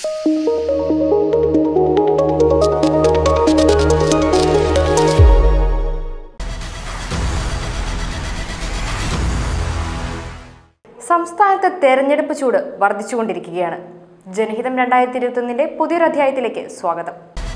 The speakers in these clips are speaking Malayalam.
സംസ്ഥാനത്ത് തെരഞ്ഞെടുപ്പ് ചൂട് വർദ്ധിച്ചുകൊണ്ടിരിക്കുകയാണ് ജനഹിതം രണ്ടായിരത്തി ഇരുപത്തൊന്നിന്റെ പുതിയൊരു അധ്യായത്തിലേക്ക് സ്വാഗതം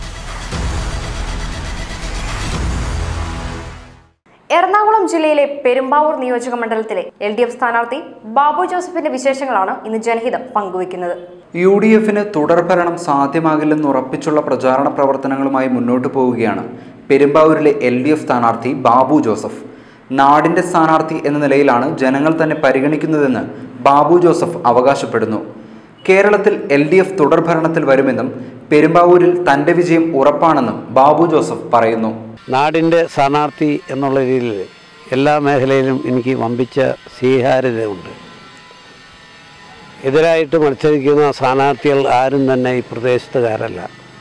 എറണാകുളം ജില്ലയിലെ പെരുമ്പാവൂർ നിയോജക മണ്ഡലത്തിലെ എൽ ഡി എഫ് സ്ഥാനാർത്ഥി ബാബു ജോസഫിന്റെ വിശേഷങ്ങളാണ് ഇന്ന് ജനഹിതം പങ്കുവയ്ക്കുന്നത് യു ഡി എഫിന് തുടർഭരണം സാധ്യമാകില്ലെന്ന് ഉറപ്പിച്ചുള്ള പ്രചാരണ പ്രവർത്തനങ്ങളുമായി മുന്നോട്ട് പോവുകയാണ് പെരുമ്പാവൂരിലെ എൽ ഡി എഫ് സ്ഥാനാർത്ഥി ബാബു ജോസഫ് നാടിന്റെ സ്ഥാനാർത്ഥി എന്ന നിലയിലാണ് ജനങ്ങൾ തന്നെ പരിഗണിക്കുന്നതെന്ന് ബാബു ജോസഫ് അവകാശപ്പെടുന്നു കേരളത്തിൽ എൽ ഡി എഫ് തുടർഭരണത്തിൽ വരുമെന്നും പെരുമ്പാവൂരിൽ തന്റെ വിജയം ഉറപ്പാണെന്നും ബാബു ജോസഫ് പറയുന്നു നാടിൻ്റെ സ്ഥാനാർത്ഥി എന്നുള്ള രീതിയിൽ എല്ലാ മേഖലയിലും എനിക്ക് വമ്പിച്ച സ്വീകാര്യതയുണ്ട് എതിരായിട്ട് മത്സരിക്കുന്ന സ്ഥാനാർത്ഥികൾ ആരും തന്നെ ഈ പ്രദേശത്തുകാരല്ല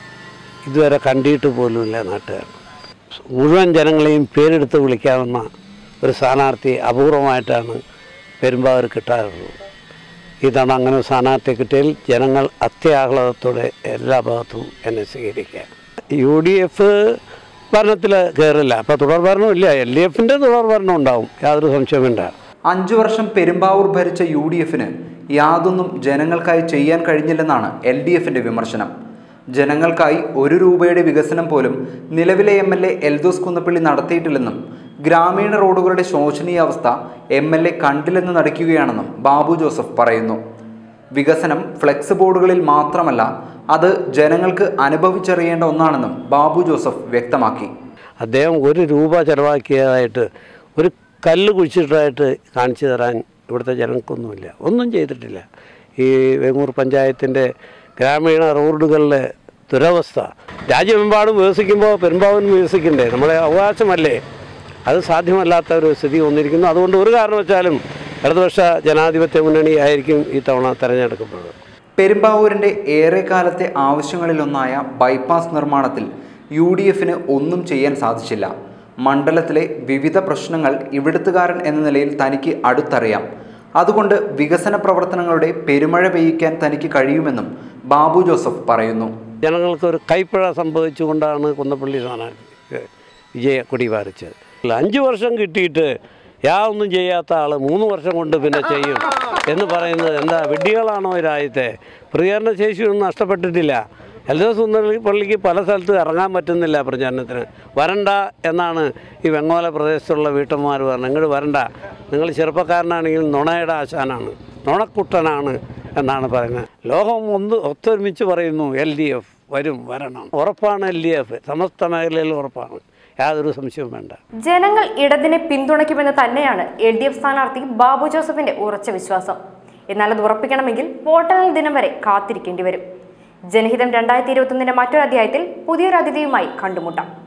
ഇതുവരെ കണ്ടിട്ട് പോലുമില്ല നാട്ടുകാർ മുഴുവൻ ജനങ്ങളെയും പേരെടുത്ത് വിളിക്കാവുന്ന ഒരു സ്ഥാനാർത്ഥി അപൂർവമായിട്ടാണ് പെരുമ്പാവൂർ കിട്ടാറുള്ളത് ഇതാണ് അങ്ങനെ ഒരു സ്ഥാനാർത്ഥി കിട്ടിയാൽ ജനങ്ങൾ അത്യാഹ്ലാദത്തോടെ എല്ലാ ഭാഗത്തും എന്നെ സ്വീകരിക്കുക യു ഡി എഫ് ഭരണത്തിൽ കയറില്ല അപ്പോൾ തുടർ ഭരണം ഇല്ല എൽ ഡി എഫിൻ്റെ തുടർ ഭരണം ഉണ്ടാവും യാതൊരു സംശയമില്ല അഞ്ചു വർഷം പെരുമ്പാവൂർ ഭരിച്ച യു ഡി എഫിന് യാതൊന്നും ജനങ്ങൾക്കായി ചെയ്യാൻ കഴിഞ്ഞില്ലെന്നാണ് എൽ ഡി എഫിന്റെ വിമർശനം ജനങ്ങൾക്കായി ഒരു രൂപയുടെ വികസനം പോലും നിലവിലെ M L A Eldhose Kunnappilly നടത്തിയിട്ടില്ലെന്നും ഗ്രാമീണ റോഡുകളുടെ ശോചനീയാവസ്ഥ എം എൽ എ കണ്ടില്ലെന്ന് നടിക്കുകയാണെന്നും ബാബു ജോസഫ് പറയുന്നു വികസനം ഫ്ലെക്സ് ബോർഡുകളിൽ മാത്രമല്ല അത് ജനങ്ങൾക്ക് അനുഭവിച്ചറിയേണ്ട ഒന്നാണെന്നും ബാബു ജോസഫ് വ്യക്തമാക്കി അദ്ദേഹം ഒരു രൂപ ചിലവാക്കിയതായിട്ട് ഒരു കല്ല് കുഴിച്ചിട്ടതായിട്ട് കാണിച്ചു തരാൻ ഇവിടുത്തെ ജനങ്ങൾക്കൊന്നുമില്ല ഒന്നും ചെയ്തിട്ടില്ല ഈ വെങ്ങൂർ പഞ്ചായത്തിൻ്റെ ഗ്രാമീണ റോഡുകളിലെ ദുരവസ്ഥ രാജ്യമെമ്പാടും വികസിക്കുമ്പോൾ പെരുമ്പാവൂരും വികസിക്കണ്ടേ നമ്മുടെ അവകാശമല്ലേ അത് സാധ്യമല്ലാത്ത ഒരു സ്ഥിതി വന്നിരിക്കുന്നു അതുകൊണ്ട് ഒരു കാരണവശാലും ഇടതുപക്ഷ ജനാധിപത്യ മുന്നണി ആയിരിക്കും ഈ തവണ തെരഞ്ഞെടുക്കപ്പെടുന്നത് പെരുമ്പാവൂരിന്റെ ഏറെക്കാലത്തെ ആവശ്യങ്ങളിലൊന്നായ ബൈപ്പാസ് നിർമ്മാണത്തിൽ യു ഡി എഫിന് ഒന്നും ചെയ്യാൻ സാധിച്ചില്ല മണ്ഡലത്തിലെ വിവിധ പ്രശ്നങ്ങൾ ഇവിടുത്തുകാരൻ എന്ന നിലയിൽ തനിക്ക് അടുത്തറിയാം അതുകൊണ്ട് വികസന പ്രവർത്തനങ്ങളുടെ പെരുമഴ പെയ്യിക്കാൻ തനിക്ക് കഴിയുമെന്നും ബാബു ജോസഫ് പറയുന്നു ജനങ്ങൾക്ക് ഒരു കൈപ്പിഴ സംഭവിച്ചുകൊണ്ടാണ് കുന്നപ്പള്ളി സ്ഥാനാർത്ഥി വിജയ കൊടി പാറിച്ചത് അഞ്ച് വർഷം കിട്ടിയിട്ട് യാതൊന്നും ചെയ്യാത്ത ആൾ മൂന്ന് വർഷം കൊണ്ട് പിന്നെ ചെയ്യും എന്ന് പറയുന്നത് എന്താ വിഡ്ഢികളാണോ ഈ രാജ്യത്തെ പ്രതികരണ ശേഷിയൊന്നും നഷ്ടപ്പെട്ടിട്ടില്ല എല്ലാ സുന്ദരി പള്ളിക്ക് പല സ്ഥലത്ത് ഇറങ്ങാൻ പറ്റുന്നില്ല പ്രചാരണത്തിന് വരണ്ട എന്നാണ് ഈ വെങ്ങോല പ്രദേശത്തുള്ള വീട്ടമ്മമാർ പറഞ്ഞത് ഇങ്ങോട്ട് വരണ്ട നിങ്ങൾ ചെറുപ്പക്കാരനാണെങ്കിൽ നുണയുടെ ആശാനാണ് നുണക്കുട്ടനാണ് എന്നാണ് പറയുന്നത് ലോകം ഒന്ന് ഒത്തൊരുമിച്ച് പറയുന്നു എൽ ഡി എഫ് വരും വരണം ഉറപ്പാണ് എൽ ഡി എഫ് സമസ്ത മേഖലയിൽ ഉറപ്പാണ് യാതൊരു സംശയവും വേണ്ട ജനങ്ങൾ ഇടതിനെ പിന്തുണയ്ക്കുമെന്ന് തന്നെയാണ് എൽ ഡി എഫ് സ്ഥാനാർത്ഥി ബാബു ജോസഫിന്റെ ഉറച്ച വിശ്വാസം എന്നാൽ അത് ഉറപ്പിക്കണമെങ്കിൽ വോട്ടെണ്ണൽ ദിനം വരെ കാത്തിരിക്കേണ്ടി വരും ജനഹിതം രണ്ടായിരത്തി ഇരുപത്തൊന്നിന്റെ മറ്റൊരു അധ്യായത്തിൽ പുതിയൊരു അതിഥിയുമായി കണ്ടുമുട്ടാം